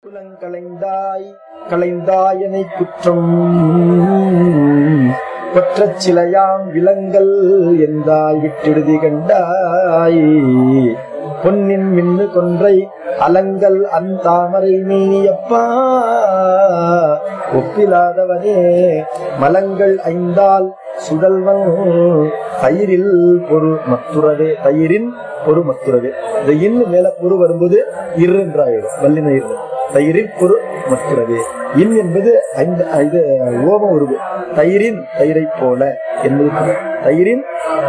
குலங்களைந்தாய் களைந்தாயனை குற்றம் கொற்றச் சிலையாம் விலங்கல் எந்தாய் விட்டிடுதி கண்டாய் பொன்னின் மின்னு கொன்றை அலங்கல் அந்தாமரை மீனியப்பா ஒப்பிலாதவனே மலங்கள் ஐந்தால் சுடல்வன் தயிரில் பொரு மத்துறவே தயிரின் பொரு மத்துறவே இந்த இன் மேல பொரு வரும்போது இரு என்றாயிடும் வல்லின இரு தயிரின் பொரு மத்துறவே இன் என்பது ஐந்து இது ஓம உருவு தயிரின் தயிரை போல என்பது தயிரின்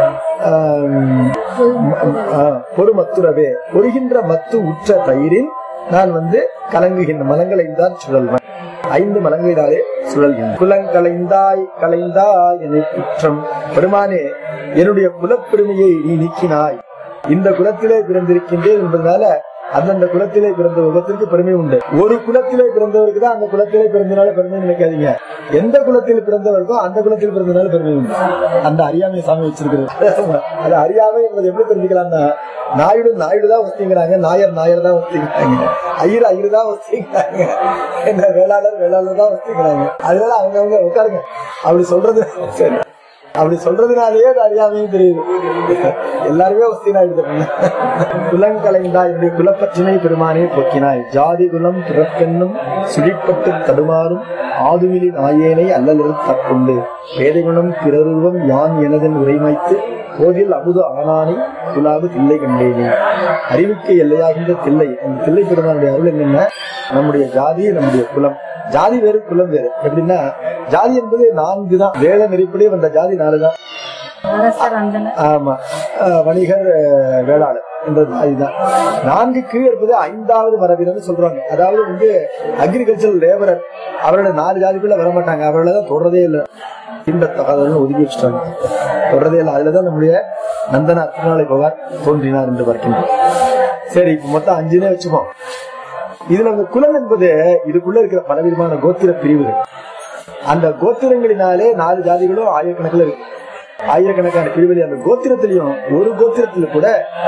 ஆம், ஆ, பொரு மத்துறவே பொருகின்ற மத்து உற்ற தயிரின் நான் வந்து கலங்குகின்ற மலங்களை தான் சுழல்வன் ஐந்து மலங்களினாலே சுழல்கின்ற குலங்களைந்தாய் களைந்தாய் என குற்றம் பெருமானே என்னுடைய குலப்பெருமையை நீ நீக்கினாய் இந்த குலத்திலே பிறந்திருக்கின்றேன் என்பதனால அந்தந்த குலத்திலே பிறந்த உலகத்திற்கு பெருமை உண்டு ஒரு குலத்திலே பிறந்தவருக்கு தான் அந்த குலத்திலே பிறந்தனால பெருமை நினைக்காதீங்க எந்த குலத்தில் பிறந்தவருக்கோ அந்த குலத்தில் பிறந்தனால பெருமை உண்டு அந்த அறியாமை சாமி வச்சிருக்கிறது அது அறியாமை என்பது எப்படி தெரிஞ்சுக்கலாம்னா நாயுடு நாயுடு தான் ஒத்திங்கிறாங்க நாயர் நாயர் தான் ஒத்திங்கிறாங்க ஐயர் ஐயர் தான் ஒத்திங்கிறாங்க என்ன வேளாளர் வேளாளர் தான் ஒத்திங்கிறாங்க அதனால அவங்க அவங்க உட்காருங்க அப்படி சொல்றது சரி அப்படி சொல்றதுனாலயே அது அறியாமையும் தெரியுது எல்லாருமே ஒத்தினாயிடுது குலங்களைந்தாய் என்னுடைய குலப்பற்றினை பெருமானே போக்கினாய் ஜாதி குலம் பிறப்பென்னும் சுழிப்பட்டு தடுமாறும் ஆதுமிலி நாயேனை அல்லலில் தற்கொண்டு பேதைகுணம் பிறருவம் யான் எனதன் உரைமைத்து கோதில் அமுது ஆனானை குலாவு தில்லை கண்டேனே அறிவுக்கு எல்லையாகின்ற தில்லை அந்த தில்லை பெருமானுடைய அருள் என்னன்னா நம்முடைய ஜாதி நம்முடைய குலம் ஜாதி வேறு குலம் வேறு எப்படின்னா ஜாதி என்பது நான்கு தான் வேத நெறிப்படி வந்த ஜாதி நாலு தான் அரசர் அந்தனர் ஆமா அஹ் வணிகர் அஹ் வேளாளர் என்ற ஜாதி தான் நான்கு கீழ் இருப்பது ஐந்தாவது மரபினர்னு சொல்றாங்க அதாவது வந்து அக்ரிகல்ச்சர் லேபரர் அவரோட நாலு ஜாதிக்குள்ள வர மாட்டாங்க அவர்கள தான் தொடரதே இல்லை இந்த தகவல் ஒதுக்கி வச்சுட்டாங்க தொடரதே இல்லை அதுலதான் நம்முடைய நந்தனார் திருநாளை பவார் தோன்றினார் என்று பார்க்கின்றோம் சரி இப்ப மொத்தம் அஞ்சுனே வச்சுப்போம் இதுல அந்த குலம் என்பது இதுக்குள்ள இருக்கிற பலவிதமான கோத்திர பிரிவுகள் அந்த கோத்திரங்களினாலே நாலு ஜாதிகளும் ஆயிரக்கணக்கில் இருக்கு ஆயிரக்கணக்கான பிரிவுகள் அந்த கோத்திரத்திலையும் ஒரு கோத்திரத்துல கூட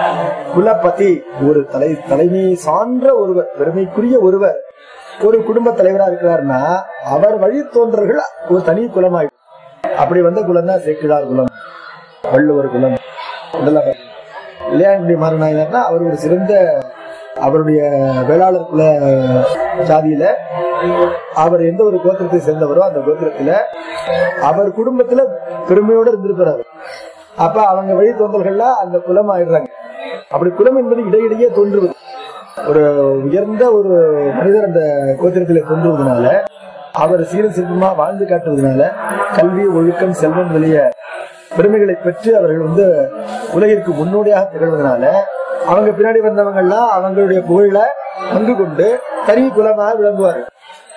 குலபதி ஒரு தலை தலைமை சான்ற ஒருவர் பெருமைக்குரிய ஒருவர் ஒரு குடும்ப தலைவரா இருக்கிறார்னா அவர் வழி தோன்றர்கள் ஒரு தனி குலமாயிடும் அப்படி வந்த குலம் தான் சேக்கிழார் குலம் வள்ளுவர் குலம் இதெல்லாம் இளையாண்டி மாறனாயினா அவர் ஒரு சிறந்த அவருடைய வேளாளர் குல ஜாதியில அவர் எந்த ஒரு கோத்திரத்தை சேர்ந்தவரோ அந்த கோத்திரத்துல அவர் குடும்பத்துல பெருமையோட இருந்திருக்கிறார் அப்ப அவங்க வழி தோன்றல்கள்ல அந்த குலம் ஆயிடுறாங்க அப்படி குலம் என்பது இடையிடையே தோன்றுவது ஒரு உயர்ந்த ஒரு மனிதர் அந்த கோத்திரத்திலே தோன்றுவதனால அவர் சீர சிற்பமா வாழ்ந்து காட்டுவதனால கல்வி ஒழுக்கம் செல்வம் வெளிய பெருமைகளை பெற்று அவர்கள் வந்து உலகிற்கு முன்னோடியாக திகழ்வதனால அவங்க பின்னாடி வந்தவங்க எல்லாம் அவங்களுடைய புகழ பங்கு கொண்டு தனி குலமாக விளங்குவார்கள்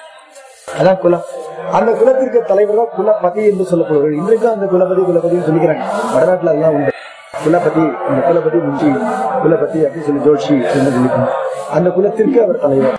அதான் குலம் அந்த குலத்திற்கு தலைவர் தான் குலபதி என்று சொல்லப்படுவார்கள் இன்றைக்கும் அந்த குலபதி குலபதினு சொல்லிக்கிறாங்க வடநாட்டுல அதெல்லாம் உண்டு குலபதி இந்த குலபதி முஞ்சி குலபதி அப்படின்னு சொல்லி ஜோஷி என்று சொல்லிக்கணும் அந்த குலத்திற்கு அவர் தலைவர்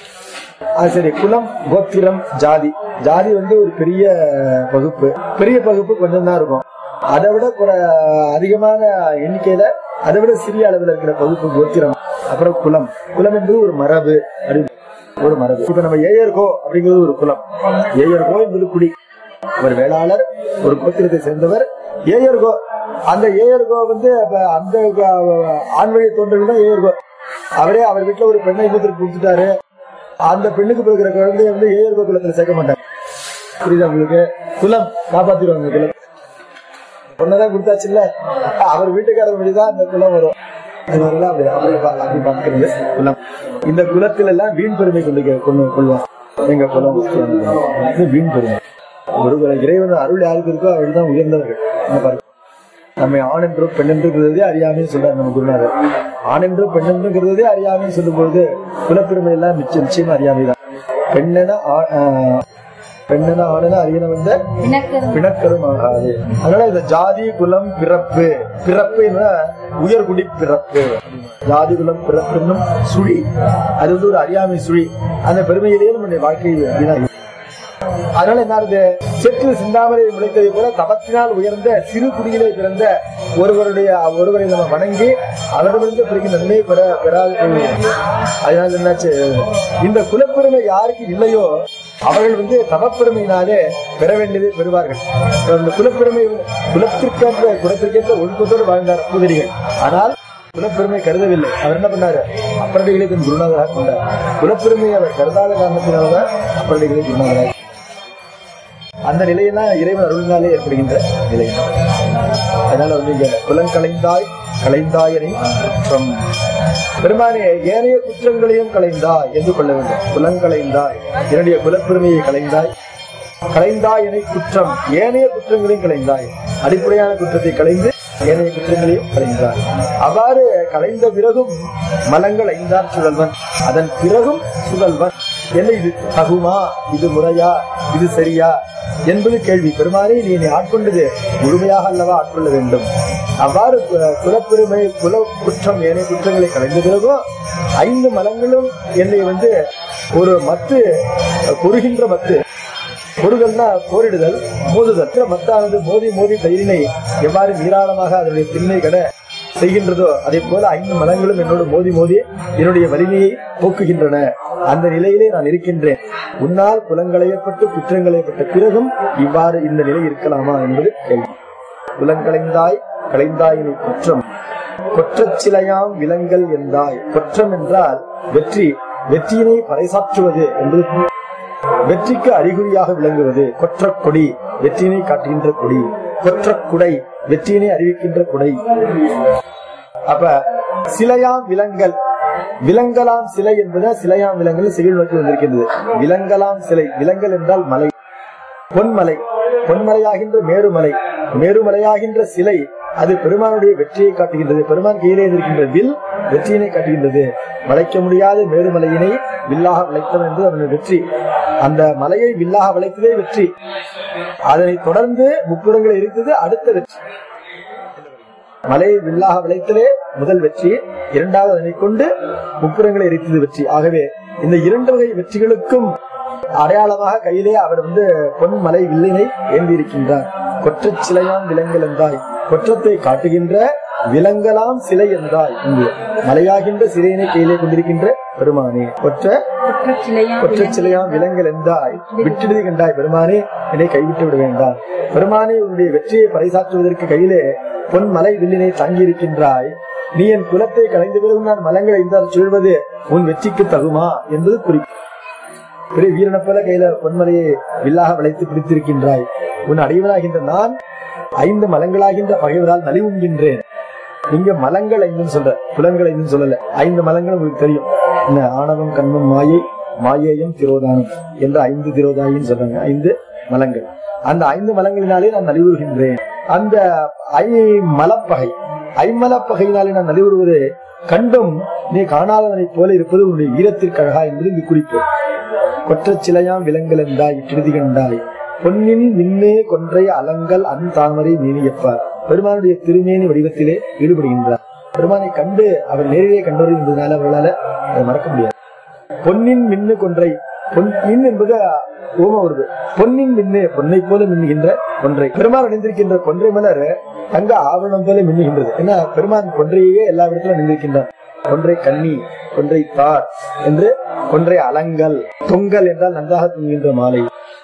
அது சரி குலம் கோத்திரம் ஜாதி ஜாதி வந்து ஒரு பெரிய பகுப்பு பெரிய பகுப்பு கொஞ்சம் தான் இருக்கும் அதை விட குற- அதிகமான எண்ணிக்கையில அதை விட சிறிய அளவில் இருக்கிற பகுப்பு கோத்திரம் அப்புறம் குலம் குலம் என்பது ஒரு மரபு அப்படி ஒரு மரபு இப்ப நம்ம ஏயர்கோ அப்படிங்கிறது ஒரு குலம் ஏயர்கோ என்பது குடி ஒரு வேளாளர் ஒரு கோத்திரத்தை சேர்ந்தவர் ஏயர்கோ அந்த ஏயர்கோ வந்து அப்ப அந்த க- ஆண்வழி தோன்றல் தான் ஏயர்கோ அவரே அவர் வீட்டுல ஒரு பெண்ணை இன்னொருத்தருக்கு கொடுத்துட்டாரு அந்த பெண்ணுக்கு பிறகுற குழந்தைய வந்து ஏயர்கோ குலத்துல சேர்க்க மாட்டாங்க புரியுதா உங்களுக்கு குலம் காப்பாத்திடுவாங்க குலம் பொண்ணதான் கொடுத்தாச்சு இல்ல அவர் வீட்டுக்காரர் வழிதான் அந்த குலம் வரும் அதனால அப்படி அப்படி பா- அப்படி பார்க்கிறது குலம் இந்த குலத்துல எல்லாம் வீண் பெருமை கொண்டு கொண்டு கொள்வாங்க எங்க குலம் இது வீண் பெருமை ஒரு குல- இறைவன் அருள் யாருக்கு இருக்கோ அவர்கள் தான் உயர்ந்தவர்கள் இங்க பாருங்க நம்மை ஆண் என்றோ பெண் என்றுங்கிறதே அறியாமைன்னு சொல்றாரு நம்ம குருநாதர் ஆண் என்றோ பெண் என்றுங்கிறதே அறியாமைன்னு சொல்லும் பொழுது குலப்பெருமை எல்லாம் மிச்சம் நிச்சயமா அறியாமை தான் பெண்ணென ஆ- ஆஹ் பெண்ணென ஆணுன அறியன வந்த வினக்கரும் பிணக்கரும் ஆகாது அதனால இந்த ஜாதி குலம் பிறப்பு பிறப்பு உயர்குடி பிறப்பு ஜாதி குலம் பிறப்பு என்னும் சுழி அது வந்து ஒரு அறியாமை சுழி அந்த பெருமையிலேயே நம்முடைய வாழ்க்கை வீணாகி அதனால என்ன ஆகுது செற்றில் சிந்தாமரை முளைத்ததை போல தபத்தினால் உயர்ந்த சிறு குடியிலே பிறந்த ஒருவருடைய ஒருவரை நம்ம வணங்கி அவரிடமிருந்து பிறகு நன்மை பெற பெறாது போய்விடும். அதனால என்னாச்சு இந்த குலப்பெருமை யாருக்கு இல்லையோ அவர்கள் வந்து தவப்பெருமையினாலே பெற வேண்டியதை பெறுவார்கள் இந்த குலப்பெருமை குலத்திற்கேற்ற குலத்திற்கேற்ற ஒழுக்கத்தோடு வாழ்ந்தார் பூதரிகள் ஆனால் குலப்பெருமை கருதவில்லை அவர் என்ன பண்ணாரு அப்பரடிகளை தன் குருநாதராக கொண்டார் குலப்பெருமையை அவர் கருதாத காரணத்தினால்தான் அப்பரடிகளை குருநாதராக அந்த நிலையெல்லாம் இறைவன் அருளினாலே ஏற்படுகின்ற நிலை அதனால வந்து இங்க குலம் கலைந்தாய் கலைந்தாயனை from பெருமானே ஏனைய குற்றங்களையும் கலைந்தாய் என்று கொள்ள வேண்டும் குலம் கலைந்தாய் என்னுடைய குலப்பெருமையை கலைந்தாய் கலைந்தாய் என குற்றம் ஏனைய குற்றங்களையும் கலைந்தாய் அடிப்படையான குற்றத்தை கலைந்து ஏனைய குற்றங்களையும் கலைந்தாய் அவ்வாறு கலைந்த பிறகும் மலங்கள் ஐந்தார் சுழல்வன் அதன் பிறகும் சுழல்வன் என்ன இது தகுமா இது முறையா இது சரியா என்பது கேள்வி பெருமானே நீ என்னை ஆட்கொண்டது முழுமையாக அல்லவா ஆட்கொள்ள வேண்டும் அவ்வாறு கு- குலப்பெருமை குல குற்றம் ஏனைய குற்றங்களை கலைந்த பிறகும் ஐந்து மலங்களும் என்னை வந்து ஒரு மத்து பொறுகின்ற மத்து பொருகல்னா போரிடுதல் மோதுதல் மற்ற மத்தானது மோதி மோதி தயிரினை எவ்வாறு நீராளமாக அதனுடைய திண்மை கட செய்கின்றதோ அதே போல ஐந்து மலங்களும் என்னோடு மோதி மோதி என்னுடைய வலிமையை போக்குகின்றன அந்த நிலையிலே நான் இருக்கின்றேன் உன்னால் குலங்களையப்பட்டு குற்றங்களையப்பட்ட பிறகும் இவ்வாறு இந்த நிலை இருக்கலாமா என்பது கேள்வி குலங்களைந்தாய் களைந்தாயினை குற்றம் கொற்றச் சிலையாம் விலங்கல் என்றாய் குற்றம் என்றால் வெற்றி வெற்றியினை பறைசாற்றுவது என்பது வெற்றிக்கு அறிகுறியாக விளங்குவது கொற்றக் கொடி வெற்றியினை காட்டுகின்ற கொடி கொற்றக் குடை வெற்றியினை அறிவிக்கின்ற குடை அப்ப சிலையாம் விலங்கல் விலங்கலாம் சிலை என்பது சிலையாம் விலங்கல் சிவில் நோக்கி வந்திருக்கின்றது விலங்கலாம் சிலை விலங்கல் என்றால் மலை பொன்மலை பொன்மலையாகின்ற மேருமலை மேருமலையாகின்ற சிலை அது பெருமானுடைய வெற்றியை காட்டுகின்றது பெருமான் கையிலே இருக்கின்ற வில் வெற்றியினை காட்டுகின்றது வளைக்க முடியாத மேருமலையினை வில்லாக வளைத்தவன் என்று அவனுடைய வெற்றி அந்த மலையை வில்லாக வளைத்ததே வெற்றி அதனை தொடர்ந்து முப்புறங்களை இருந்தது அடுத்த வெற்றி மலையை வில்லாக விளைத்தலே முதல் வெற்றி இரண்டாவது அதனை கொண்டு முப்புறங்களை எரித்தது வெற்றி ஆகவே இந்த இரண்டு வகை வெற்றிகளுக்கும் அடையாளமாக கையிலே அவர் வந்து பொன் மலை வில்லினை ஏந்தி இருக்கின்றார் கொற்றச் சிலையாம் விலங்கல் என்றாய் கொற்றத்தை காட்டுகின்ற விலங்கலாம் சிலை என்றாய் இங்கு மலையாகின்ற சிலையினை கையிலே கொண்டிருக்கின்ற பெருமானே கொற்ற குற்றச்சிலையா கொற்றச் சிலையாம் விலங்கல் என்றாய் விட்டுடுதி கண்டாய் பெருமானே என்னை கைவிட்டு விட வேண்டாம் பெருமானே உன்னுடைய வெற்றியை பறைசாற்றுவதற்கு கையிலே பொன் மலை வில்லினை தாங்கி இருக்கின்றாய் நீ என் குலத்தை கலைந்த பிறகு நான் மலங்களை இருந்தால் சுழ்வது உன் வெற்றிக்கு தகுமா என்பது குறிப்பு பெரிய வீரனை போல கையில பொன்மலையை வில்லாக விளைத்து பிடித்திருக்கின்றாய் உன் அடைவனாகின்ற நான் ஐந்து மலங்களாகின்ற பகைவரால் நலிவுண்கின்றேன் இங்க மலங்கள் ஐந்துன்னு சொல்ற புலன்கள் ஐந்துன்னு சொல்லல ஐந்து மலங்கள் உங்களுக்கு தெரியும் என்ன ஆணவம் கண்மம் மாயை மாயேயம் திரோதானம் என்ற ஐந்து திரோதாயின்னு சொல்றாங்க ஐந்து மலங்கள் அந்த ஐந்து மலங்களினாலே நான் நலிவுறுகின்றேன் அந்த ஐ மலப்பகை ஐமலப்பகையினாலே நான் நலிவுறுவது கண்டும் நீ காணாதவனைப் போல இருப்பது உன்னுடைய வீரத்திற்கு அழகா என்பது இங்கு குறிப்பு கொற்றச் சிலையாம் விலங்கல் என்றாய் இட்டிருதி கண்டாய் பொன்னின் மின்னே கொன்றை அலங்கல் அன் தாமரை மீனியப்பார் பெருமானுடைய திருமேனி வடிவத்திலே ஈடுபடுகின்றார் பெருமானை கண்டு அவர் நேரிலே கண்டவர் என்பதனால அவர்களால அதை மறக்க முடியாது பொன்னின் மின்னு கொன்றை பொன் மின் என்பது ஓம வருது பொன்னின் மின்னே பொன்னை போல மின்னுகின்ற கொன்றை பெருமான் அணிந்திருக்கின்ற கொன்றை மலர் தங்க ஆவரணம் போல மின்னுகின்றது ஏன்னா பெருமான் கொன்றையே எல்லா இடத்திலும் அணிந்திருக்கின்றார் கொன்றை கன்னி கொன்றை தார் என்று கொன்றை அலங்கல் தொங்கல் என்றால் நன்றாக தொங்குகின்ற மாலை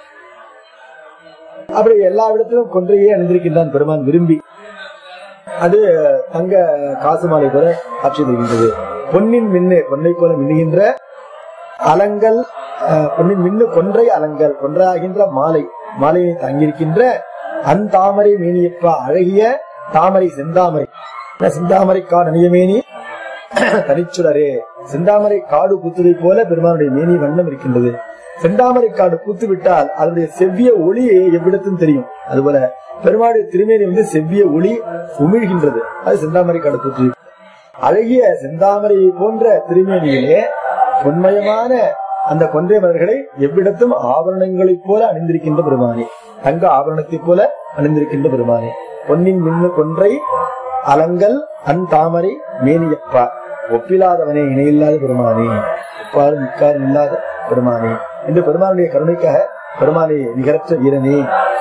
அப்படி எல்லா இடத்திலும் கொன்றையே அணிந்திருக்கின்றான் பெருமான் விரும்பி அது தங்க காசு மாலை போல காட்சி தருகின்றது பொன்னின் மின்னு பொன்னை போல மின்னுகின்ற அலங்கல் அஹ், பொன்னின் மின்னு கொன்றை அலங்கல் கொன்றையாகின்ற மாலை மாலையை தங்கியிருக்கின்ற அந்தாமரை மேனியப்பா அழகிய தாமரை செந்தாமரை என்ன செந்தாமரை காடு அணியமேனி தனிச்சுடரே செந்தாமரை காடு பூத்ததை போல பெருமானுடைய மேனி வண்ணம் இருக்கின்றது செந்தாமரை காடு பூத்து விட்டால் அதனுடைய செவ்விய ஒளி எவ்விடத்தும் தெரியும் அதுபோல பெருமாளுடைய திருமேனி வந்து செவ்விய ஒளி உமிழ்கின்றது அது செந்தாமரை காடு பூத்து அழகிய செந்தாமரை போன்ற திருமேனியிலே பொன்மயமான அந்த கொன்றை மலர்களை எவ்விடத்தும் ஆபரணங்களைப் போல அணிந்திருக்கின்ற பெருமானே தங்க ஆபரணத்தைப் போல அணிந்திருக்கின்ற பெருமானே பொன்னின் மின்னு கொன்றை அலங்கல் அன் தாமரை மேனியப்பா ஒப்பில்லாதவனே இணையில்லாத பெருமானே ஒப்பாறு மிக்காரும் இல்லாத பெருமானே இந்த பெருமானுடைய கருணைக்காக பெருமானே நிகரற்ற வீரனே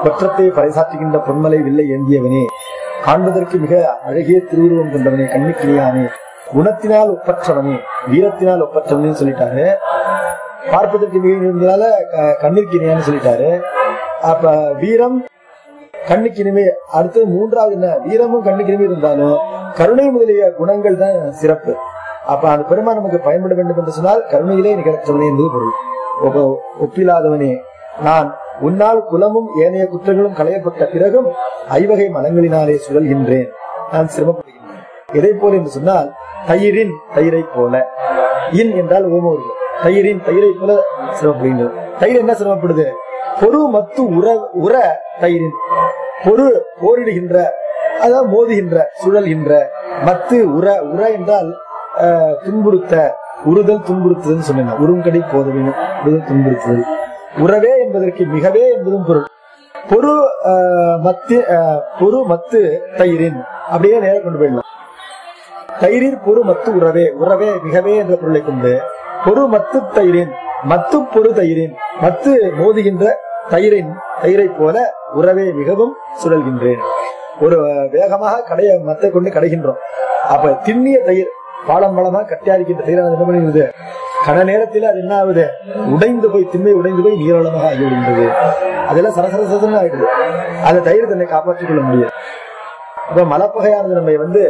குற்றத்தை பறைசாற்றுகின்ற பொன்மலை வில்லை ஏந்தியவனே காண்பதற்கு மிக அழகிய திருவுருவம் கொண்டவனே கண்ணுக்கிளியானே குணத்தினால் ஒப்பற்றவனே வீரத்தினால் ஒப்பற்றவனே சொல்லிட்டாரு பார்ப்பதற்கு மிக இருந்ததால க- கண்ணிற்கு இணையான்னு சொல்லிட்டாரு அப்ப வீரம் கண்ணுக்கு இனிமே அடுத்து மூன்றாவது என்ன வீரமும் கண்ணுக்கு இனிமே இருந்தாலும் கருணை முதலிய குணங்கள் தான் சிறப்பு அப்ப அந்த பெருமான் நமக்கு பயன்பட வேண்டும் என்று சொன்னால் கருணையிலே நிகழ்த்தவனே என்பது பொருள் ஒப்ப- ஒப்பிலாதவனே நான் உன்னால் குலமும் ஏனைய குற்றங்களும் களையப்பட்ட பிறகும் ஐவகை மலங்களினாலே சுழல்கின்றேன் நான் சிரமப்படுகின்றேன் எதை போல என்று சொன்னால் தயிரின் தயிரை போல இன் என்றால் ஓமோர் தயிரின் தயிரை போல சிரமப்படுகின்றது தயிர் என்ன சிரமப்படுது பொறு மத்து உர உர தயிரின் பொறு போரிடுகின்ற அதாவது மோதுகின்ற சுழல்கின்ற மத்து உர உர என்றால் ஆஹ், துன்புறுத்த உறுதல் துன்புறுத்துதல் சொன்னேன் உருங்கடி போதவினும் உறுதல் துன்புறுத்துதல் உறவே என்பதற்கு மிகவே என்பதும் பொருள் பொறு ஆஹ், மத்து ஆஹ், பொறு மத்து தயிரின் அப்படியே நேர கொண்டு போயிடலாம் தயிரில் பொறு மத்து உறவே உறவே மிகவே என்ற பொருளை கொண்டு பொறு மத்து தயிரின் மத்து பொறு தயிரின் மத்து மோதுகின்ற தயிரின் தயிரை போல உறவே மிகவும் சுழல்கின்றேன் ஒரு அஹ், வேகமாக கடைய மத்தை கொண்டு கடைகின்றோம் அப்ப திண்ணிய தயிர் பாலம் பாலமா கட்டியா இருக்கின்ற தயிர் என்ன பண்ணுகிறது கன நேரத்தில் அது என்ன ஆகுது உடைந்து போய் திண்மை உடைந்து போய் நீரளமாக ஆகிவிடுகிறது அதெல்லாம் சரசர சரசரன்னு ஆயிடுது அந்த தயிர் தன்னை காப்பாற்றிக் கொள்ள முடியாது அப்ப மலப்பகையானது நம்மை வந்து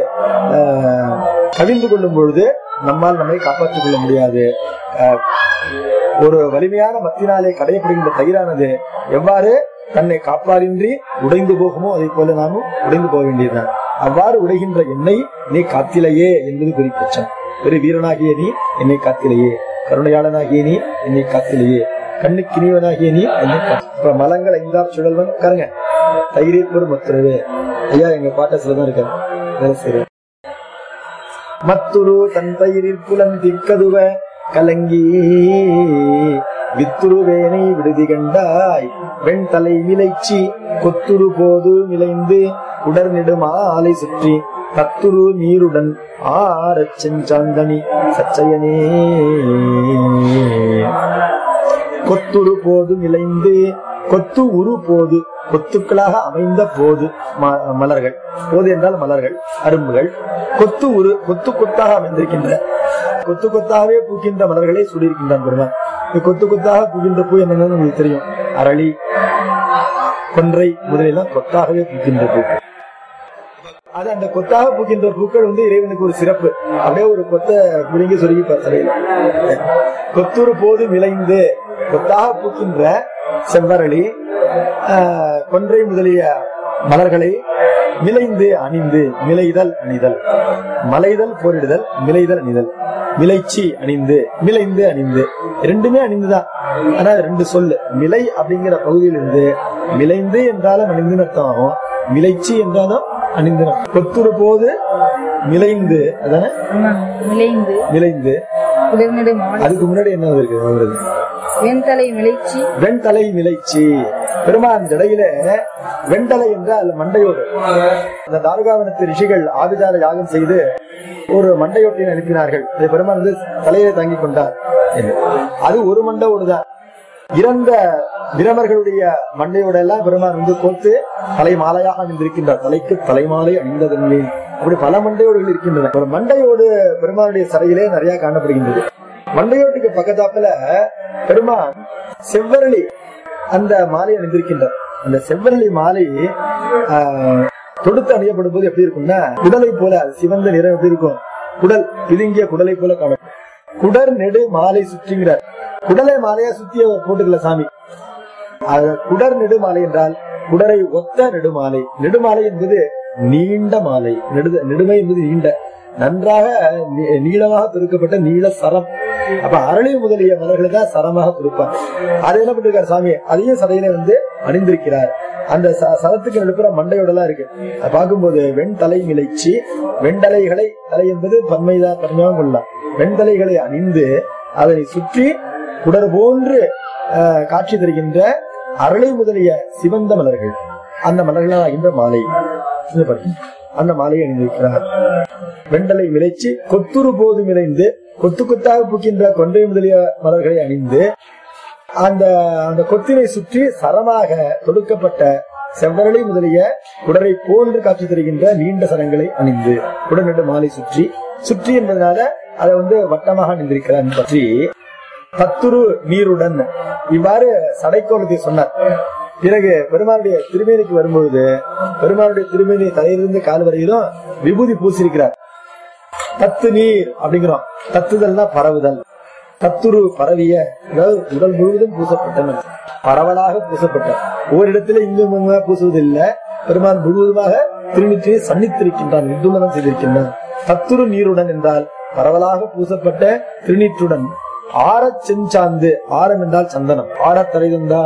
ஆஹ், கவிந்து கொள்ளும் பொழுது நம்மால் நம்மை காப்பாற்றிக் கொள்ள முடியாது ஆஹ், ஒரு வலிமையான மத்தினாலே கடையப்படுகின்ற தயிரானது எவ்வாறு தன்னை காப்பாரின்றி உடைந்து போகுமோ அதை போல நாமும் உடைந்து போக வேண்டியதுதான் அவ்வாறு உடைகின்ற என்னை நீ காத்திலையே என்பது குறிப்பிச்சம் ஒரு வீரனாகிய நீ என்னை காத்திலையே கருணையாளனாகிய நீ என்னை காத்திலையே கண்ணுக்கினிவனாகிய நீ என்னை கா- இப்ப மலங்கள் ஐந்தார் சுழல்வன் உட்காருங்க தயிரில் ஒரு மத்துறவே ஐயா எங்க பாட்டத்துல தான் இருக்காரு வேலை செய்யறேன் மத்துரு தன் தயிரில் புலன் திக்கதுவ கலங்கி வித்துரு வேனை விடுதி கண்டாய் வெண்தலை மிளைச்சி கொத்துரு போது மிளைந்து உடர் நெடுமா ஆலை சுற்றி தத்துரு நீருடன் ஆரச் செஞ்சாந்தனி சச்சயனே கொத்துரு போது நிலைந்து கொத்து உரு போது கொத்துக்களாக அமைந்த போது ம- மலர்கள் போது என்றால் மலர்கள் அரும்புகள் கொத்து உரு கொத்து கொத்தாக அமைந்திருக்கின்ற கொத்து கொத்தாகவே பூக்கின்ற மலர்களை சூடியிருக்கின்றான் பெருமான் இந்த கொத்து கொத்தாக பூக்கின்ற பூ என்னன்னு உங்களுக்கு தெரியும் அரளி கொன்றை முதலெல்லாம் கொத்தாகவே பூக்கின்ற பூ அது அந்த கொத்தாக பூக்கின்ற பூக்கள் வந்து இறைவனுக்கு ஒரு சிறப்பு அப்படியே ஒரு கொத்த புடுங்கி சொருகி தலையில கொத்துரு போது விளைந்து கொத்தாக பூக்கின்ற செவ்வரளி ஆஹ், கொன்றை முதலிய மலர்களை மிளைந்து அணிந்து மிளைதல் அணிதல் மலைதல் போரிடுதல் மிளைதல் அணிதல் மிளைச்சி அணிந்து மிளைந்து அணிந்து ரெண்டுமே அணிந்துதான் ஆனா ரெண்டு சொல்லு மிலை அப்படிங்கிற பகுதியிலிருந்து மிளைந்து என்றாலும் அணிந்துன்னு அர்த்தம் ஆகும் மிளைச்சி என்றாலும் அணிந்து கொத்துரு போது மிளைந்து அதானே ஆமா, விளைந்து மிளைந்து உடல்நடை மாலை அதுக்கு முன்னாடி என்ன இருக்கு வருது வெண்தலை விளைச்சி வெண்தலை மிளைச்சி பெருமான் ஜடையில வெண்தலை என்றால் மண்டையோடு அந்த தாருகாவனத்து ரிஷிகள் ஆபிதார யாகம் செய்து ஒரு மண்டையோட்டினை அனுப்பினார்கள் அதை பெருமான் வந்து தலையில தாங்கி கொண்டார் என்று. அது ஒரு மண்டையோடு தான் இறந்த பிரமர்களுடைய மண்டையோட எல்லாம் பெருமான் வந்து கோத்து தலை மாலையாக அணிந்திருக்கின்றார் தலைக்கு தலைமாலை அணிந்ததன்மே அப்படி பல மண்டையோடுகள் இருக்கின்றன ஒரு மண்டையோடு பெருமானுடைய சரையிலே நிறைய காணப்படுகின்றது மண்டையோட்டுக்கு பக்கத்தாப்புல பெருமான் செவ்வரளி அந்த மாலை அணிந்திருக்கின்றார் அந்த செவ்வரளி மாலை ஆஹ், தொடுத்து அணியப்படும் போது எப்படி இருக்கும்னா குடலை போல அது சிவந்த நிறம் எப்படி இருக்கும் குடல் பிதுங்கிய குடலை போல காணும் குடர் நெடு மாலை சுற்றிங்கிறார் குடலை மாலையா சுத்திய போட்டுக்கல சாமி அது குடர் நெடுமாலை என்றால் குடரை ஒத்த நெடுமாலை நெடுமாலை என்பது நீண்ட மாலை நெடு நெடுமை என்பது நீண்ட நன்றாக நீ- நீளமாக துருக்கப்பட்ட நீள சரம் அப்ப அரளி முதலிய மலர்களை தான் சரமாக துருப்பார் அது என்ன பண்ணிருக்காரு சாமி அதையும் சதையில வந்து அணிந்திருக்கிறார் அந்த ச- சரத்துக்கு நடுப்புற மண்டையோட எல்லாம் இருக்கு அதை பார்க்கும்போது வெண்தலை மிளைச்சி வெண்டலைகளை தலை என்பது பன்மைதான் பன்மையாக கொள்ளலாம் வெண்தலைகளை அணிந்து அதனை சுற்றி குடர் போன்று ஆஹ், காட்சி தருகின்ற அரளி முதலிய சிவந்த மலர்கள் அந்த மலர்களால் ஆகின்ற மாலை இது பாருங்க. அந்த மாலையை அணிந்திருக்கிறார் வெண்டலை விளைச்சி கொத்துரு போது மிளைந்து கொத்து கொத்தாக பூக்கின்ற கொன்றை முதலிய மலர்களை அணிந்து அந்த அந்த கொத்தினை சுற்றி சரமாக தொடுக்கப்பட்ட செவ்வரளி முதலிய குடரை போன்று காட்சி தருகின்ற நீண்ட சரங்களை அணிந்து குடநெடு மாலை சுற்றி சுற்றி என்பதனால அதை வந்து வட்டமாக அணிந்திருக்கிறார் பற்றி பத்துரு நீருடன் இவ்வாறு சடைக்கோலத்தை சொன்னார் பிறகு பெருமானுடைய திருமேனிக்கு வரும்பொழுது பெருமானுடைய திருமேனி தலையிலிருந்து கால் வரையிலும் விபூதி பூசியிருக்கிறார் தத்து நீர் அப்படிங்கிறோம் தத்துதல்னா பரவுதல் தத்துரு பரவிய அதாவது உடல் முழுவதும் பூசப்பட்டன பரவலாக பூசப்பட்ட ஓரிடத்துல இங்கும் இங்குமா பூசுவதில்லை பெருமான் முழுவதுமாக திருநிற்றை சன்னித்திருக்கின்றான் நிர்துலனம் செய்திருக்கின்றான் தத்துரு நீருடன் என்றால் பரவலாக பூசப்பட்ட திருநீற்றுடன் ஆரச் செஞ்சாந்து ஆரம் என்றால் சந்தனம் ஆரத் தலைதந்தா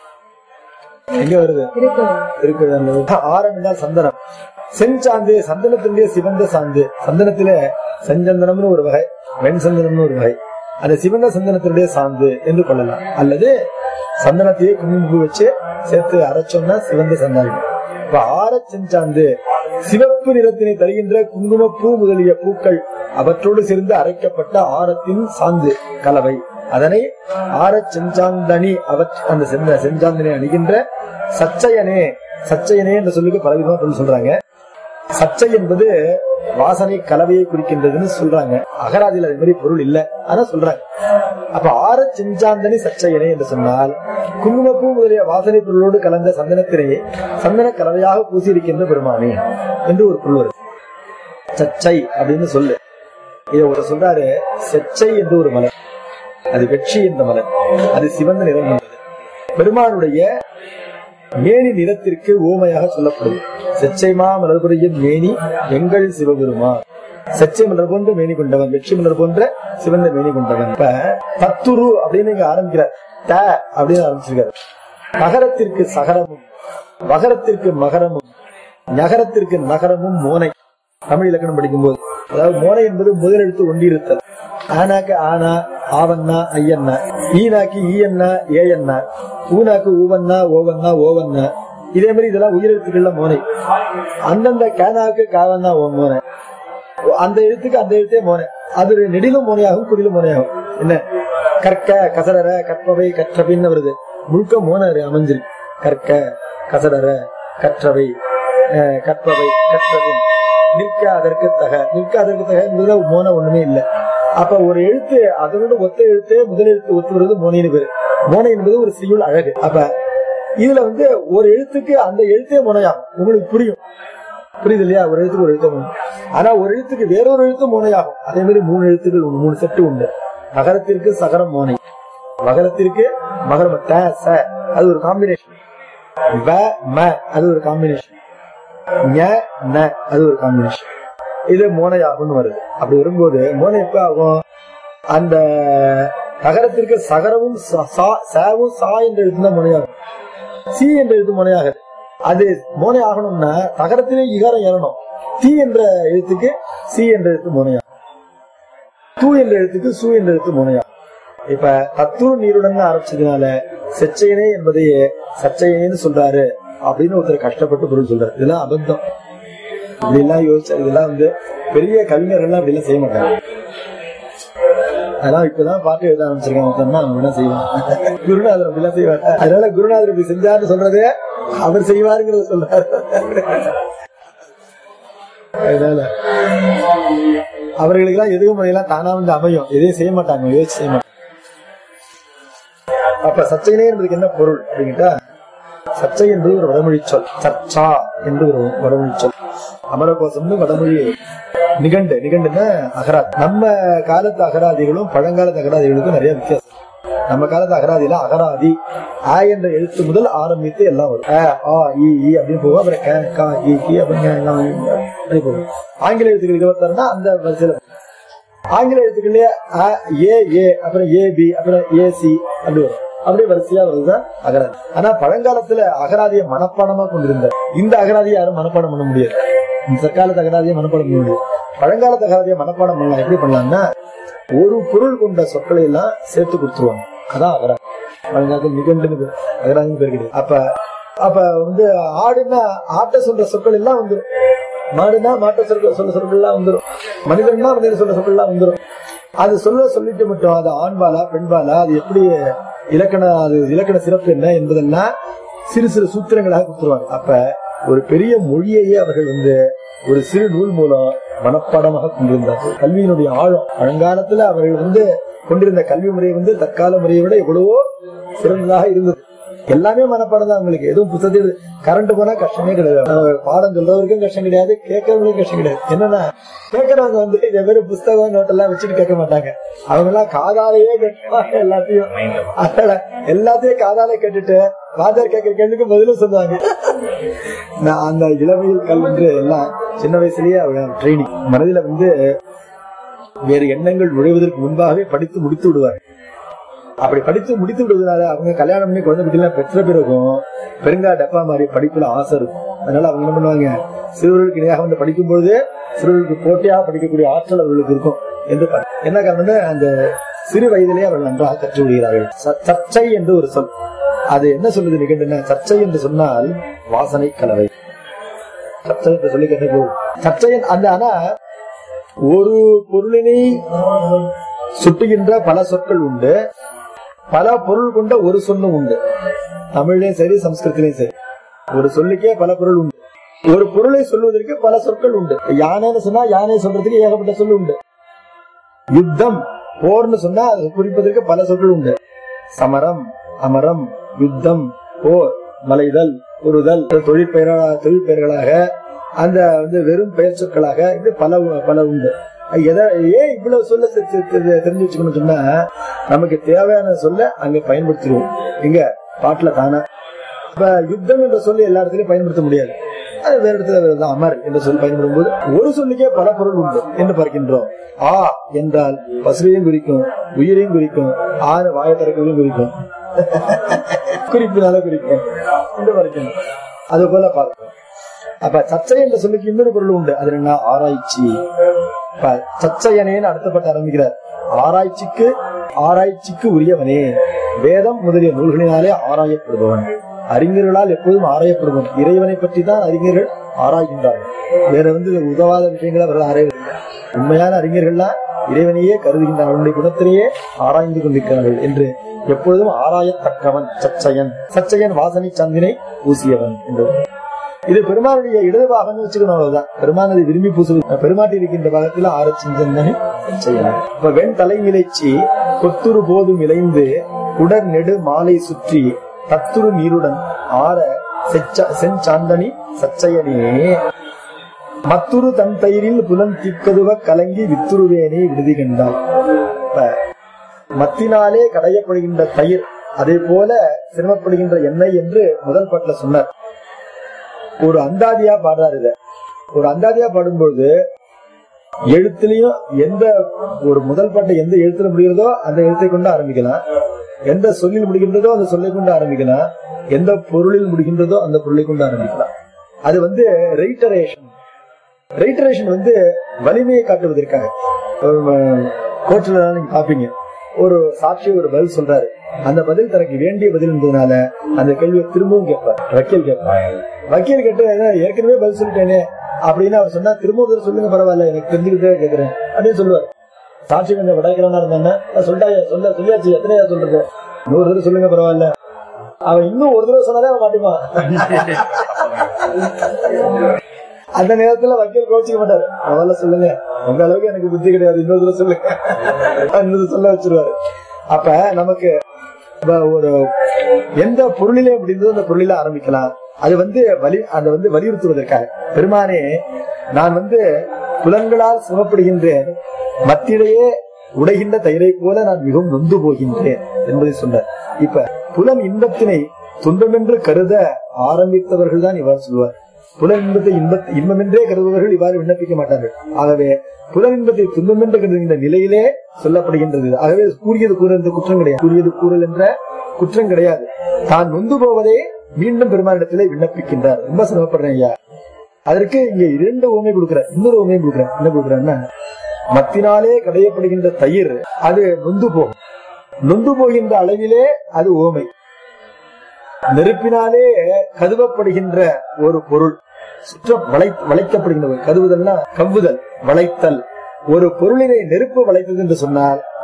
எங்க வருது இருக்கிறது இருக்கு ஆரம் என்றால் சந்தனம் செஞ்சாந்து சந்தனத்தினுடைய சிவந்த சாந்து சந்தனத்தில செஞ்சந்தனம்னு ஒரு வகை வெண் சந்தனம்னு ஒரு வகை அந்த சிவந்த சந்தனத்தினுடைய சாந்து என்று கொள்ளலாம் அல்லது சந்தனத்தையே குங்குமப்பூ வச்சு சேர்த்து அரைச்சோம்னா சிவந்த சந்தனம் இப்ப ஆரச் செஞ்சாந்து சிவப்பு நிறத்தினை தருகின்ற குங்குமப்பூ முதலிய பூக்கள் அவற்றோடு சேர்ந்து அரைக்கப்பட்ட ஆரத்தின் சாந்து கலவை அதனை ஆரச் செஞ்சாந்தனி அவற் அந்த செஞ்ச- செஞ்சாந்தனை அணிகின்ற சச்சயனே சச்சயனே என்ற சொல்லுக்கு பலவிதமா பொருள் சொல்றாங்க சச்சை என்பது வாசனை கலவையை குறிக்கின்றதுன்னு சொல்றாங்க அகராதியில் அது மாதிரி பொருள் இல்ல ஆனா சொல்றாங்க அப்ப ஆர செஞ்சாந்தனி சச்சையனே என்று சொன்னால் குங்குமப்பூ முதலிய வாசனை பொருளோடு கலந்த சந்தனத்தினை சந்தன கலவையாக பூசியிருக்கின்ற பெருமானே என்று ஒரு பொருள் வருது சச்சை அப்படின்னு சொல்லு இதை ஒரு சொல்றாரு செச்சை என்று ஒரு மலர் அது வெற்றி என்ற மலர் அது சிவந்த நிறம் கொண்டது பெருமானுடைய மேனி நிறத்திற்கு ஊமையாக சொல்லப்படுது செச்சைமா மலர்புரிய மேனி எங்கள் சிவபெருமான் செச்சை மலர் போன்ற மேனி கொண்டவன் வெற்றி மலர் போன்ற சிவந்த மேனி கொண்டவன் இப்ப தத்துரு அப்படின்னு இங்க ஆரம்பிக்கிறார் த அப்படின்னு ஆரம்பிச்சிருக்காரு நகரத்திற்கு சகரமும் மகரத்திற்கு மகரமும் நகரத்திற்கு நகரமும் மோனை தமிழ் இலக்கணம் படிக்கும்போது அதாவது மோனை என்பது முதலெழுத்து ஒன்றிருத்தல் ஆனாக்கு ஆனா ஆவண்ணா ஐயண்ணா ஈனாக்கு ஈயண்ணா ஏயண்ணா ஊனாக்கு ஊவண்ணா ஓவண்ணா ஓவண்ணா இதே மாதிரி இதெல்லாம் உயிரெழுத்துக்கள்ல மோனை அந்தந்த கேனாக்கு காவண்ணா ஓ மோனை அந்த எழுத்துக்கு அந்த எழுத்தே மோனை அது நெடிலும் மோனையாகும் குடிலும் மோனையாகும் என்ன கற்க கசடர கற்பவை கற்றபின்னு வருது முழுக்க மோன அமைஞ்சிருக்கு கற்க கசடர கற்றவை அஹ், கற்பவை கற்றபின் நிற்க அதற்கு தக நிற்க அதற்கு தக என்பதுல மோன ஒண்ணுமே இல்ல அப்ப ஒரு எழுத்து அதனோட ஒத்த எழுத்தே முதல் எழுத்து ஒத்து வருவது மோனின்னு பேரு மோனை என்பது ஒரு செய்யுள் அழகு அப்ப இதுல வந்து ஒரு எழுத்துக்கு அந்த எழுத்தே மோனையாகும் உங்களுக்கு புரியும் புரியுது இல்லையா ஒரு எழுத்துக்கு ஒரு எழுத்து மோனை ஆனா ஒரு எழுத்துக்கு வேறொரு எழுத்து மோனையாகும் அதே மாதிரி மூணு எழுத்துக்கள் உண்டு மூணு செட்டு உண்டு நகரத்திற்கு சகரம் மோனை மகரத்திற்கு மகரம் த ச அது ஒரு காம்பினேஷன் வ ம அது ஒரு காம்பினேஷன் ஞ ந அது ஒரு காம்பினேஷன் இது மோனையாகும்னு வருது அப்படி வரும்போது மோனை எப்ப ஆகும் அந்த நகரத்திற்கு சகரமும் ச- சா- சாவும் சா என்ற எழுத்து தான் மொழியாகும் சி என்ற எழுத்து மொழியாகாது அது மோனை ஆகணும்னா தகரத்திலே இகாரம் ஏறணும் தி என்ற எழுத்துக்கு சி என்ற எழுத்து மோனையாகும் தூ என்ற எழுத்துக்கு சு என்ற எழுத்து மோனையாகும் இப்ப தத்துவ நீருடன் ஆரம்பிச்சதுனால செச்சையனே என்பதையே சச்சையனேன்னு சொல்றாரு அப்படின்னு ஒருத்தர் கஷ்டப்பட்டு பொருள் சொல்றாரு இதெல்லாம் அபத்தம் இப்படி எல்லாம் யோசிச்சா இதெல்லாம் வந்து பெரிய கவிஞர்கள் எல்லாம் அப்படி எல்லாம் செய்ய மாட்டாங்க அதெல்லாம் இப்பதான் பாட்டு எழுத ஆரம்பிச்சிருக்காங்க ஒருத்தன்னா அவங்க என்ன செய்வாங்க குருநாதர் அப்படி எல்லாம் செய்வார் அதனால குருநாதர் இப்படி செஞ்சாருன்னு சொல்றது அவர் செய்வாருங்கிறத சொல்றாரு அதனால அவர்களுக்கு எல்லாம் எதுவும் முறையெல்லாம் தானா வந்து அமையும் எதையும் செய்ய மாட்டாங்க யோசிச்சு செய்ய மாட்டாங்க அப்ப சச்சைனே என்பதுக்கு என்ன பொருள் அப்படிங்கிட்டா சர்ச்சை என்பது ஒரு வடமொழி சொல் சர்ச்சா என்று ஒரு வடமொழி சொல் அமரகோசம்னு வடமொழி நிகண்டு நிகண்டுன்னா அகராதி நம்ம காலத்து அகராதிகளும் பழங்காலத்து அகராதிகளுக்கும் நிறைய வித்தியாசம் நம்ம காலத்து அகராதியில அகராதி ஆ என்ற எழுத்து முதல் ஆரம்பித்து எல்லாம் வரும் அ, ஆ இ ஈ அப்படின்னு போகும் அப்புறம் க கா இ கி அப்படின்னு எல்லாம் அப்படி போகும் ஆங்கில எழுத்துக்கள் இருபத்தாறுனா அந்த வரிசையில போகும். ஆங்கில எழுத்துக்கள்லயே அ ஏ ஏ அப்புறம் ஏ பி அப்புறம் ஏ சி அப்படி வரும் அப்படியே வரிசையா வருதுதான் அகராதி ஆனா பழங்காலத்துல அகராதியை மனப்பாடமா கொண்டிருந்தார் இந்த அகராதியை யாரும் மனப்பாடம் பண்ண முடியாது இந்த தற்காலத்து அகராதியை மனப்பாடம் பண்ண முடியாது பழங்காலத்து அகராதியை மனப்பாடம் பண்ணலாம் எப்படி பண்ணலாம்னா ஒரு பொருள் கொண்ட சொற்களை எல்லாம் சேர்த்து கொடுத்துருவாங்க அதான் அகராதி பழங்காலத்துல நிகண்டுன்னு பேர் அகராதின்னு பேர் கிடையாது அப்ப அப்ப வந்து ஆடுனா ஆட்ட சொல்ற சொற்கள் எல்லாம் வந்துரும் மாடுனா மாட்ட சொல்ற சொல்ல சொற்கள் எல்லாம் வந்துரும் மனிதன்னா மனிதன் சொல்ற சொற்கள் எல்லாம் வந்துரும் அது சொல்ல சொல்லிட்டு மட்டும் அது ஆண்பாலா பெண்பாலா அது எப்படி இலக்கண அது இலக்கண சிறப்பு என்ன என்பதெல்லாம் சிறு சிறு சூத்திரங்களாக கொடுத்துருவாங்க அப்ப ஒரு பெரிய மொழியையே அவர்கள் வந்து ஒரு சிறு நூல் மூலம் மனப்பாடமாக கொண்டிருந்தார்கள் கல்வியினுடைய ஆழம் பழங்காலத்துல அவர்கள் வந்து கொண்டிருந்த கல்வி முறை வந்து தற்கால முறையை விட எவ்வளவோ சிறந்ததாக இருந்தது எல்லாமே மனப்பாடம் தான் அவங்களுக்கு எதுவும் புத்தகத்தில் கரண்ட் போனா கஷ்டமே கிடையாது அஹ் பாடம் சொல்றவருக்கும் கஷ்டம் கிடையாது கேட்கறவங்களுக்கும் கஷ்டம் கிடையாது என்னன்னா கேட்கறவங்க வந்து இதை வெறும் புஸ்தகம் நோட்டெல்லாம் வச்சுட்டு கேட்க மாட்டாங்க அவங்க எல்லாம் காதாலேயே கேட்பாங்க எல்லாத்தையும் அதனால எல்லாத்தையும் காதால கேட்டுட்டு வாத்தியார் கேட்கிற கேள்விக்கு பதிலும் சொல்லுவாங்க நான் அந்த இளமையில் கல்வென்று எல்லாம் சின்ன வயசுலயே ட்ரைனிங் மனதில வந்து வேறு எண்ணங்கள் நுழைவதற்கு முன்பாகவே படித்து முடித்து விடுவார் அப்படி படித்து முடித்து விடுவதனால அவங்க கல்யாணம் பண்ணி குழந்தை குட்டிலாம் பெற்ற பிறகும் பெருங்கா டப்பா மாதிரி படிப்புல ஆசை இருக்கும் அதனால அவங்க என்ன பண்ணுவாங்க சிறுவர்களுக்கு இணையாக வந்து படிக்கும் பொழுது சிறுவர்களுக்கு போட்டியாக படிக்கக்கூடிய ஆற்றல் அவர்களுக்கு இருக்கும் என்று பாரு. என்ன காரணம்னா அந்த சிறு வயதிலே அவர்கள் நன்றாக கற்று விடுகிறார்கள் ச- சர்ச்சை என்று ஒரு சொல் அது என்ன சொல்லுது நிகழ்ந்தன சர்ச்சை என்று சொன்னால் வாசனை கலவை சர்ச்சை என்று சொல்லி கேட்டு சர்ச்சை அந்த ஆனா ஒரு பொருளினை சுட்டுகின்ற பல சொற்கள் உண்டு பல பொருள் கொண்ட ஒரு சொல்லும் உண்டு தமிழ்லயும் சரி சம்ஸ்கிருத்திலையும் சரி ஒரு சொல்லுக்கே பல பொருள் உண்டு ஒரு பொருளை சொல்வதற்கு பல சொற்கள் உண்டு யானைன்னு சொன்னா யானை சொல்றதுக்கு ஏகப்பட்ட சொல் உண்டு யுத்தம் போர்னு சொன்னா அது குறிப்பதற்கு பல சொற்கள் உண்டு சமரம் அமரம் யுத்தம் போர் மலைதல் உருதல் தொழிற்பெயர்களாக தொழிற்பெயர்களாக அந்த வந்து வெறும் பெயர் சொற்களாக இது பல பல உண்டு எதை ஏன் இவ்வளவு சொல்ல தெ- தெ- தெ- தெரிஞ்சு வச்சுக்கணும் சொன்னா நமக்கு தேவையான சொல்ல அங்க பயன்படுத்திடுவோம் இங்க பாட்டுல தானே இப்ப யுத்தம் என்ற சொல்லி எல்லா இடத்துலயும் பயன்படுத்த முடியாது அது வேற இடத்துல வேற தான் அமர் என்ற சொல் பயன்படும் போது ஒரு சொல்லுக்கே பல பொருள் உண்டு என்று பார்க்கின்றோம் ஆ என்றால் பசுவையும் குறிக்கும் உயிரையும் குறிக்கும் ஆறு வாய திறக்கவையும் குறிக்கும் குறிப்பினால குறிக்கும் என்று பார்க்கணும் அது போல பார்க்கணும் அப்ப சர்ச்சை என்ற சொல்லுக்கு இன்னொரு பொருள் உண்டு அது என்ன ஆராய்ச்சி இப்ப சச்சயனேன்னு அடுத்தப்பட்டு ஆரம்பிக்கிறார் ஆராய்ச்சிக்கு ஆராய்ச்சிக்கு உரியவனே வேதம் முதலிய நூல்களினாலே ஆராயப்படுபவன் அறிஞர்களால் எப்போதும் ஆராயப்படுபவன் இறைவனை பற்றி தான் அறிஞர்கள் ஆராய்கின்றார்கள் வேற வந்து உதவாத விஷயங்களை அவர்கள் ஆராயவில்லை உண்மையான அறிஞர்கள்லாம் இறைவனையே கருதுகின்றார்கள் அவனுடைய குணத்திலேயே ஆராய்ந்து கொண்டிருக்கிறார்கள் என்று எப்பொழுதும் ஆராயத்தக்கவன் சச்சயன் சச்சயன் வாசனை சந்தினை பூசியவன் என்று இது பெருமானுடைய இடது பாகம்னு வச்சுக்கணும் அவ்வளவுதான் பெருமான் அதை விரும்பி பூசுவது பெருமாட்டி இருக்கின்ற பாகத்தில் ஆரச்சிந்தனை செய்யலாம் இப்ப வெண் தலை இலைச்சி கொத்துரு போதும் இளைந்து உடற் நெடு மாலை சுற்றி தத்துரு நீருடன் ஆற செச்ச- செஞ்சாந்தனி சச்சயனே மத்துரு தன் தயிரில் புலன் திக்கதுவ கலங்கி வித்துருவேனே விடுதி கண்டாய் இப்ப மத்தினாலே கடையப்படுகின்ற தயிர் அதே போல சிரமப்படுகின்ற எண்ணெய் என்று முதல் பாட்டுல சொன்னார் ஒரு அந்தாதியா பாடுறாரு இத ஒரு அந்தாதியா பாடும்பொழுது எழுத்துலயும் எந்த ஒரு முதல் பாட்டை எந்த எழுத்துல முடிகிறதோ அந்த எழுத்தை கொண்டு ஆரம்பிக்கலாம் எந்த சொல்லில் முடிகின்றதோ அந்த சொல்லை கொண்டு ஆரம்பிக்கலாம் எந்த பொருளில் முடிகின்றதோ அந்த பொருளை கொண்டு ஆரம்பிக்கலாம் அது வந்து ரைட்டரேஷன் ரைட்டரேஷன் வந்து வலிமையை காட்டுவதற்காக கோர்ட்ல நீங்க பாப்பீங்க ஒரு சாட்சி ஒரு பதில் சொல்றாரு அந்த பதில் தனக்கு வேண்டிய பதில் என்பதனால அந்த கேள்வியை திரும்பவும் கேட்பார் வக்கீல் கேட்பார் வக்கீல் கேட்டு "ஏன்னா, ஏற்கனவே பதில் சொல்லிட்டேனே அப்படின்னு அவர் சொன்னா திரும்ப ஒரு தடவை சொல்லுங்க பரவாயில்ல எனக்கு தெரிஞ்சுக்கிட்டே கேட்கிறேன் அப்படின்னு சொல்லுவார் சாட்சி கொஞ்சம் விடாக்கிறவனா இருந்தானே சொல்லிட்டா சொல்ல சொல்லியாச்சு எத்தனையா சொல்றது நூறு தடவை சொல்லுங்க பரவாயில்ல அவன் இன்னும் ஒரு தடவை சொன்னாலே அவன் மாட்டிப்பான் அந்த நேரத்துல வக்கீல் கோச்சிக்க மாட்டாரு அவள சொல்லுங்க உங்க அளவுக்கு எனக்கு புத்தி கிடையாது இன்னொரு தடவை சொல்லுங்க இன்னொரு சொல்ல வச்சிருவாரு அப்ப நமக்கு இப்ப ஒரு எந்த பொருளிலே முடிந்ததோ அந்த பொருளில ஆரம்பிக்கலாம் அது வந்து வலி அதை வந்து வலியுறுத்துவதற்காக பெருமானே நான் வந்து புலன்களால் சுகப்படுகின்றேன் மத்தியிலேயே உடைகின்ற தயிரை போல நான் மிகவும் நொந்து போகின்றேன் என்பதை சொன்னார் இப்ப புலன் இன்பத்தினை துன்பமென்று கருத ஆரம்பித்தவர்கள் தான் இவ்வாறு சொல்வார் புலன் இன்பத்தை இன்ப இன்பமென்றே கருதுபவர்கள் இவ்வாறு விண்ணப்பிக்க மாட்டார்கள் ஆகவே புலன் இன்பத்தை துன்பமென்று கருதுகின்ற நிலையிலே சொல்லப்படுகின்றது ஆகவே கூறியது கூறுறது குற்றம் கிடையாது கூறியது கூறல் என்ற குற்றம் கிடையாது தான் நொந்து போவதே மீண்டும் பெருமானிடத்திலே விண்ணப்பிக்கின்றார் ரொம்ப சிரமப்படுறேன் ஐயா அதற்கு இங்க இரண்டு உண்மை கொடுக்கிறார் இன்னொரு உண்மை கொடுக்கிறார் என்ன கொடுக்கிறாருன்னா மத்தினாலே கடையப்படுகின்ற தயிர் அது நொந்து போகும் நொந்து போகின்ற அளவிலே அது ஓமை நெருப்பினாலே கதுவப்படுகின்ற ஒரு பொருள் சுற்ற வளை வளைக்கப்படுகின்ற ஒரு கதுவுதல்னா கவ்வுதல் வளைத்தல் ஒரு பொருளினை நெருப்பு வளைத்தது என்று சொன்னால்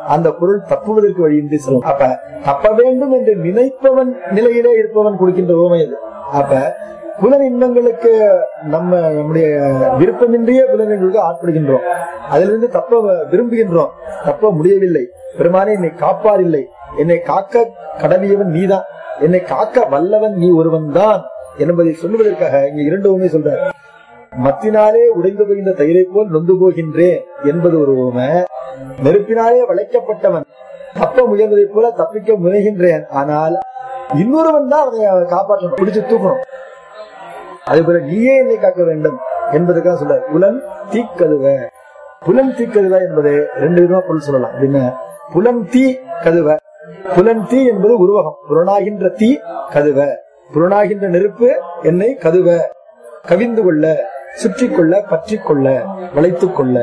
அந்த பொருள் தப்புவதற்கு வழியின்றி செல்லும் அப்ப தப்ப வேண்டும் என்று நினைப்பவன் நிலையிலே இருப்பவன் கொடுக்கின்ற உவமை அது அப்ப புலன் இன்பங்களுக்கு நம்ம நம்முடைய விருப்பமின்றியே புலன்களுக்கு ஆட்படுகின்றோம் அதிலிருந்து தப்ப விரும்புகின்றோம் தப்ப முடியவில்லை பெருமானே என்னை காப்பார் இல்லை என்னை காக்க கடவியவன் நீதான் என்னை காக்க வல்லவன் நீ ஒருவன் தான் என்பதை சொல்லுவதற்காக இங்க இரண்டு உண்மை சொல்றார் மத்தினாலே உடைந்து போகின்ற தயிரை போல் நொந்து போகின்றேன் என்பது ஒரு உண்மை நெருப்பினாலே வளைக்கப்பட்டவன் தப்ப முயல்வதைப் போல தப்பிக்க முயல்கின்றேன் ஆனால் இன்னொருவன் தான் அவனை காப்பாற்றணும் பிடிச்சு தூக்கணும் அதே போல நீயே என்னை காக்க வேண்டும் என்பதுக்காக சொல்ற புலன் தீக்கதுவ புலன் தீக்கதுவ என்பது ரெண்டு விதமா பொருள் சொல்லலாம் அப்படின்னா புலன் தீ கதுவ புலன் தீ என்பது உருவகம் புலனாகின்ற தீ கதுவ புலனாகின்ற நெருப்பு என்னை கதுவ கவிந்து கொள்ள சுற்றி கொள்ள பற்றி கொள்ள வளைத்துக் கொள்ள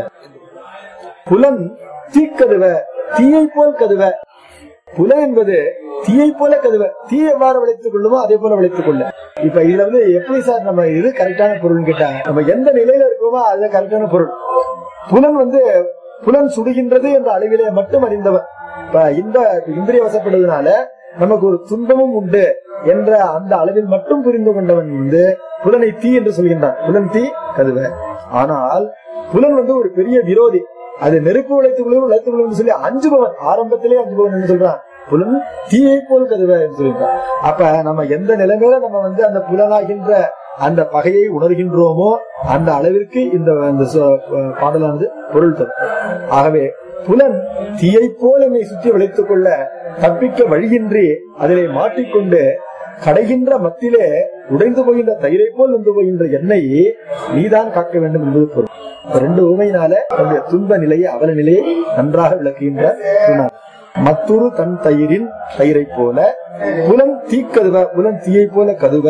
புலன் தீக்கதுவ தீயை போல் கதுவ புலன் என்பது தீயை போல கதுவ தீ எவ்வாறு வளைத்துக் கொள்ளுமோ அதே போல வளைத்துக் கொள்ள இப்ப இதுல வந்து எப்படி சார் நம்ம இது கரெக்டான பொருள்னு கேட்டா நம்ம எந்த நிலையில இருக்கோமோ அது கரெக்டான பொருள் புலன் வந்து புலன் சுடுகின்றது என்ற அளவிலே மட்டும் அறிந்தவன் இப்ப இந்த இந்திரிய வசப்படுவதனால நமக்கு ஒரு துன்பமும் உண்டு என்ற அந்த அளவில் மட்டும் புரிந்து கொண்டவன் வந்து புலனை தீ என்று சொல்கின்றான் புலன் தீ கதுவ ஆனால் புலன் வந்து ஒரு பெரிய விரோதி அது நெருப்பு உழைத்துக் கொள்ளும் உழைத்துக் கொள்ளும் சொல்லி அஞ்சுபவன் ஆரம்பத்திலே அஞ்சுபவன் என்று சொல்றான் புலன் தீயை போல் கதுவ என்று சொல்லிட்டான் அப்ப நம்ம எந்த நிலைமையில நம்ம வந்து அந்த புலனாகின்ற அந்த பகையை உணர்கின்றோமோ அந்த அளவிற்கு இந்த இந்த சு- பாடலானது பொருள் தரும் ஆகவே புலன் தீயை போல் என்னை சுற்றி வளைத்துக் கொள்ள தப்பிக்க வழியின்றி அதிலே மாட்டிக்கொண்டு கடைகின்ற மத்திலே உடைந்து போகின்ற தயிரை போல் வந்து போகின்ற எண்ணெய் நீதான் காக்க வேண்டும் என்பது பொருள் இந்த ரெண்டு உண்மையினால தன்னுடைய துன்ப நிலையை அவல நிலையை நன்றாக விளக்குகின்ற சொன்னார் மத்துரு தன் தயிரின் தயிரை போல புலன் தீக்கதுவ புலன் தீயை போல கதுவ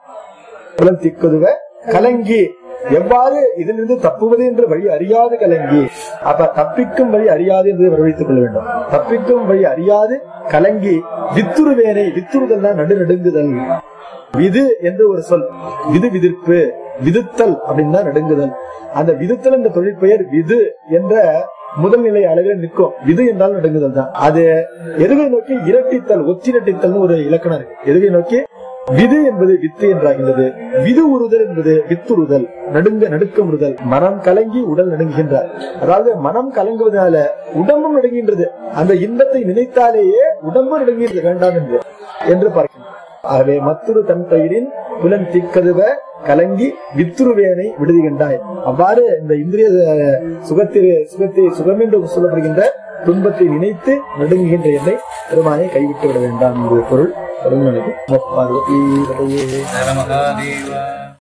புலன் தீக்கதுவ கலங்கி எவ்வாறு இதிலிருந்து தப்புவது என்ற வழி அறியாது கலங்கி அப்ப தப்பிக்கும் வழி அறியாது என்பதை வரவழைத்துக் கொள்ள வேண்டும் தப்பிக்கும் வழி அறியாது கலங்கி வித்துருவேனை வித்துருதல் நடு நடுங்குதல் விது என்று ஒரு சொல் விது விதிர்ப்பு விதுத்தல் அப்படின்னு தான் நடுங்குதல் அந்த விதுத்தல் என்ற தொழிற்பெயர் விது என்ற முதல் நிலை அளவில் நிற்கும் விது என்றால் நடுங்குதல் தான் அது எதுகை நோக்கி இரட்டித்தல் ஒற்றிரட்டித்தல் ஒரு இலக்கணம் இருக்கு எதுகை நோக்கி விது என்பது வித்து என்றாகின்றது விது உறுதல் என்பது வித்துறுதல் நடுங்க நடுக்கமுறுதல் மனம் கலங்கி உடல் நடுங்குகின்றார் அதாவது மனம் கலங்குவதனால உடம்பும் நடுங்குகின்றது அந்த இன்பத்தை நினைத்தாலேயே உடம்பு நடுங்குகிறது வேண்டாம் என்று என்று பார்க்கின்றோம் ஆகவே மத்துரு தன் பயிரின் புலன் திக்கதுவ கலங்கி வித்துருவேனை விடுதுகின்றாய் அவ்வாறு இந்த இந்திரிய அஹ், சுகத்திற்கு சுகத்தை சுகம் என்று சொல்லப்படுகின்ற துன்பத்தை நினைத்து நடுங்குகின்ற எண்ணை பெருமானை கைவிட்டு விட வேண்டாம் என்பது பொருள் பெருமானுக்கு பார்வதி நர மகாதேவா